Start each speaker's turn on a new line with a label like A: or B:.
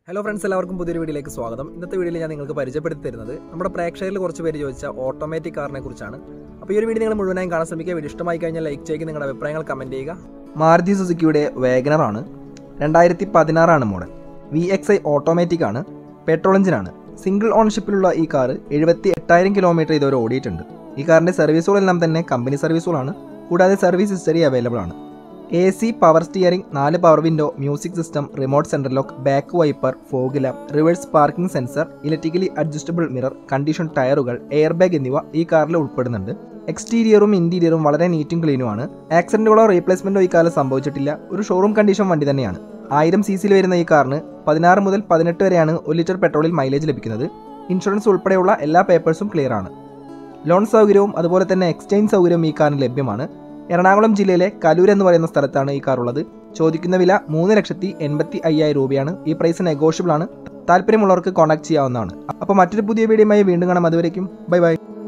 A: hello friends എല്ലാവർക്കും പുതിയൊരു വീഡിയോയിലേക്ക് സ്വാഗതം ഇന്നത്തെ വീഡിയോയിൽ ഞാൻ നിങ്ങൾക്ക് പരിചയപ്പെടുത്തി തരുന്നത് നമ്മുടെ പ്രേക്ഷകരിൽ കുറച്ച് പേര് ചോദിച്ച ഓട്ടോമാറ്റിക് കാറിനെ കുറിച്ചാണ് അപ്പോൾ ഈ ഒരു വീഡിയോ നിങ്ങൾ മുഴുവനായും കാണാൻ ശ്രമിക്കുക വീഡിയോ ഇഷ്ടമായി കഴിഞ്ഞാൽ ലൈക്ക് ചെയ്യുക നിങ്ങളുടെ അഭിപ്രായങ്ങൾ കമൻറ്റ് ചെയ്യുക മാരുതി സുസുക്കിയുടെ വേഗനർ ആണ് രണ്ടായിരത്തി പതിനാറാണ് model V X I automatic ആണ് പെട്രോൾ എഞ്ചിനാണ് സിംഗിൾ ഓൺഷിപ്പിലുള്ള ഈ കാർ എഴുപത്തി എട്ടായിരം കിലോമീറ്റർ ഇതുവരെ ഓടിയിട്ടുണ്ട് ഈ കാറിൻ്റെ സർവീസുകളെല്ലാം തന്നെ കമ്പനി സർവീസുകളാണ് കൂടാതെ സർവീസ് ഹിസ്റ്ററി അവൈലബിൾ ആണ് എ സി പവർ സ്റ്റിയറിംഗ് നാല് power window music system remote central lock back wiper fog lamp reverse parking sensor electrically adjustable mirror condition ടയറുകൾ എയർ ബാഗ് എന്നിവ ഈ കാറിൽ ഉൾപ്പെടുന്നുണ്ട് എക്സ്റ്റീരിയറും ഇന്റീരിയറും വളരെ നീറ്റും ക്ലീനുമാണ് ആക്സിഡന്റുകളോ റീപ്ലേസ്മെന്റോ ഈ കാലം സംഭവിച്ചിട്ടില്ല ഒരു ഷോറൂം കണ്ടീഷൻ വണ്ടി തന്നെയാണ് ആയിരം സി സിയിൽ വരുന്ന ഈ കാറിന് പതിനാറ് മുതൽ പതിനെട്ട് വരെയാണ് ഒരു ലിറ്റർ പെട്രോളിൽ മൈലേജ് ലഭിക്കുന്നത് ഇൻഷുറൻസ് ഉൾപ്പെടെയുള്ള എല്ലാ പേപ്പേഴ്സും ക്ലിയർ ആണ് ലോൺ സൗകര്യവും അതുപോലെ തന്നെ എക്സ്ചേഞ്ച് സൗകര്യവും ഈ കാറിന് ലഭ്യമാണ് എറണാകുളം ജില്ലയിലെ കലൂർ എന്ന് പറയുന്ന സ്ഥലത്താണ് ഈ കാർ ഉള്ളത് ചോദിക്കുന്ന വില മൂന്ന് ലക്ഷത്തി എൺപത്തി അയ്യായിരം രൂപയാണ് ഈ പ്രൈസ് നെഗോഷ്യബിൾ ആണ് താല്പര്യമുള്ളവർക്ക് കോൺടാക്ട് ചെയ്യാവുന്നതാണ് അപ്പോൾ മറ്റൊരു പുതിയ വീഡിയോയുമായി വീണ്ടും കാണാം അതുവരേക്കും ബൈ ബൈ